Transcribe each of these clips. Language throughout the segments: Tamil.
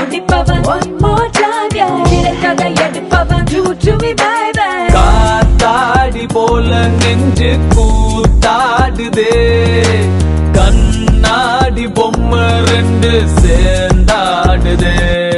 முடிப்பவன் One more time, yeah. கிடைத்ததை எடுப்பவன் Do to me, baby. காத்தாடி போல நெஞ்சு கூத்தாடுதே கண்ணாடி பொம்மை ரெண்டு சேர்ந்தாடுதே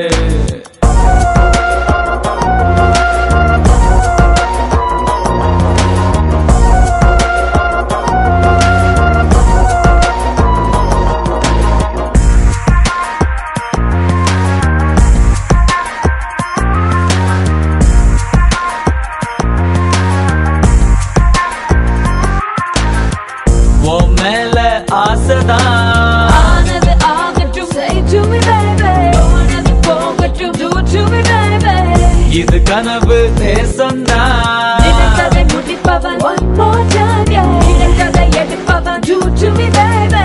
உன் மேல ஆசைதான் ஆனது ஆகட்டும் Say to me, baby. போனது போகட்டும் Do to me, baby. இது கனவு தேசம்தான் நினைத்ததை முடிப்பவன் One more time, yeah. கிடைத்ததை எடுப்பவன் Do to me, baby.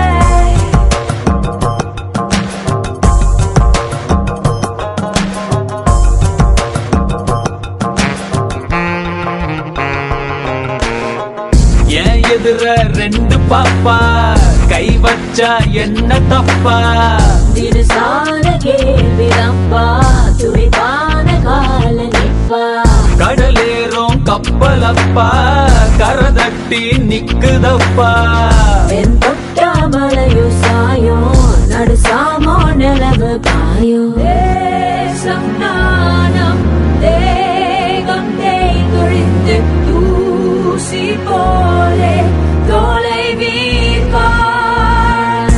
என் எதிர ரெண்டு பாப்பா கை வச்சா என்ன தப்பா தினசான கேள்விதப்பா துடிப்பான கால நிப்பா கடலேறும் கப்பலப்பா கரதட்டி நிக்குதப்பா என் தொட்டா மலையோ சாயோ நடு சாமோ நிலவு பாயோ தேசம் நாணம் தேகம் தேய்ந்தொழிந்து தூசி போலே தோலை வீர்ப்பார்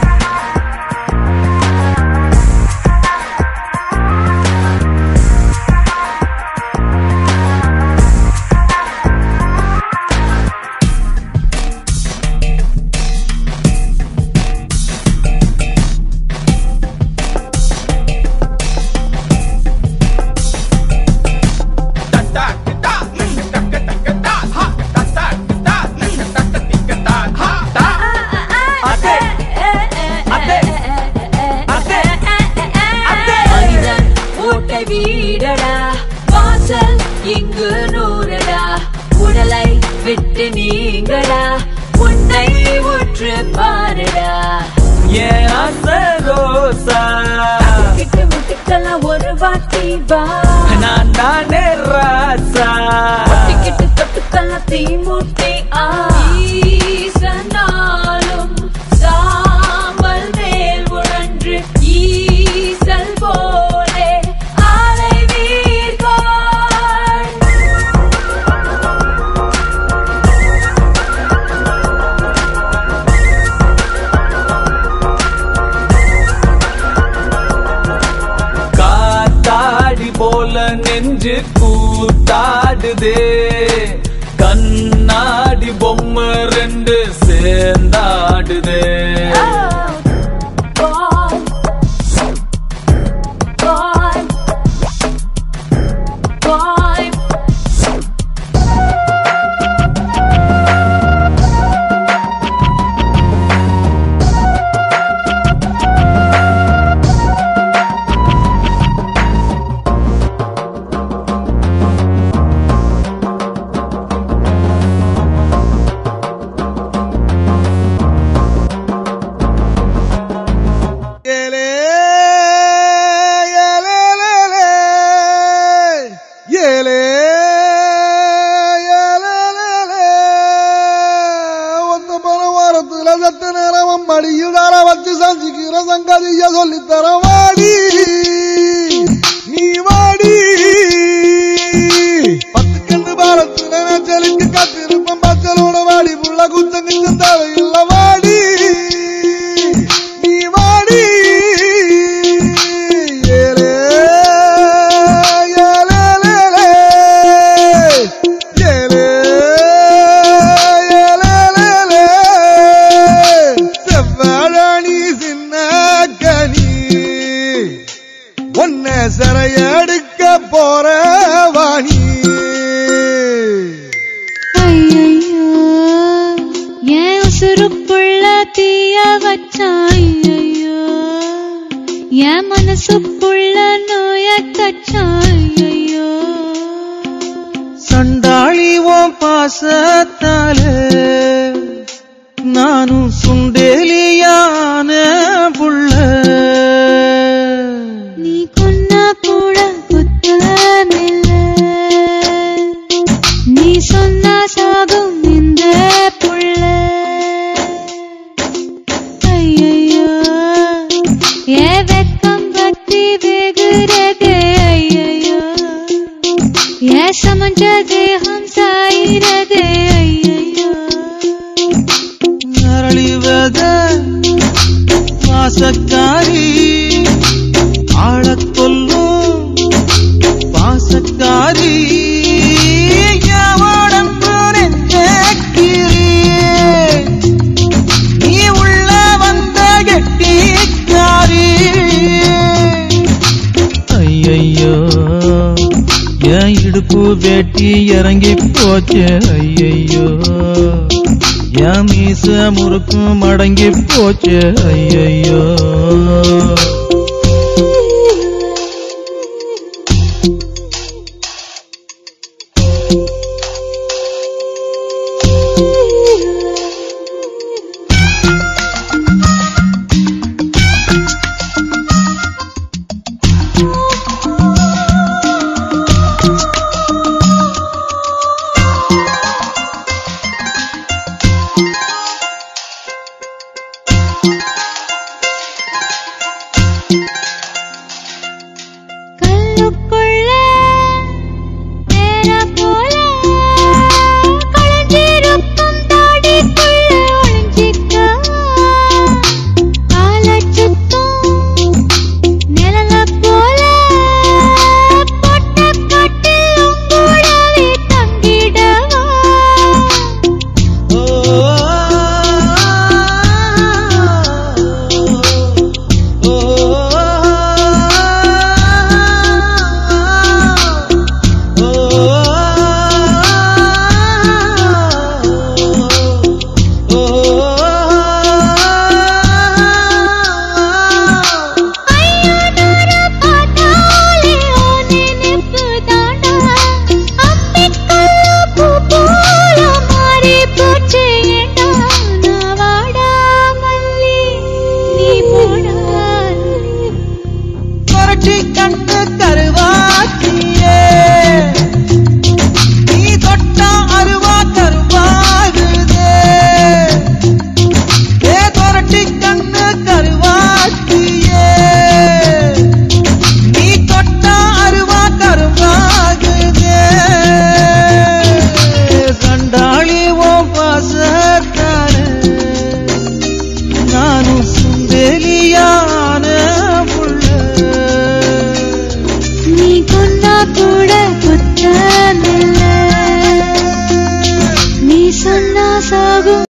மனிதன் ஓட்டை வீடடா வாசல் இங்கு நூறடா உடலை விட்டு நீங்கடா உன்னை உற்று பாருடா என் ஆசை ரோசா கிட்டு முட்டுக்கெல்லாம் ஒரு வாட்டி வா நான் தானே ராசா கிட்டு தொட்டுக்கெல்லாம் தீ மூட்டி ஆ ஈசனாலும் சாம்பல் மேல் உழன்று ஈசல் போலே ஆலை வீர்காள் காத்தாடி போல நெஞ்சு கூத்தாடுதே கண்ணாடி பொம்மை ரெண்டு சேர்ந்தாடுதே Boy, boy, boy. ஏலே ஏலேலேலே, ஏலே ஏலேலேலே. ஒத்த போன வாரத்துல சத்த நேரம் மடியில் தர வச்சு சஞ்சிக்கிற சங்கதிய சொல்லித்தர வாடி நீ வாடி பத்து கண்டு பாலத்துல நச்சலுக்கு காத்திருப்பம் பச்சலோட வாடி புள்ள குச்சம் கிச்சம் தேவையில்ல வாடி நீ வாடி ஏலே ஏலேலேலே. ஏலே ஏலேலேலே. செவ்வாழாணி சின்ன கனி ஒன்ன சிறையெடுக்க போற வாணி ஐயையோ, என் உசுருக்குள்ள தீய வச்சான் ஐயையோ, என் மனசுக்குள்ள நோய தச்சான் ஐயையோ. சண்டாளி உன் பாசத்தால நானும் சுண்டேலியான புள்ள நீ எடுப்பு வேட்டி இறங்கி போச்சு ஐயையோ என் மீச முறுக்கும் மடங்கி போச்சு ஐயையோ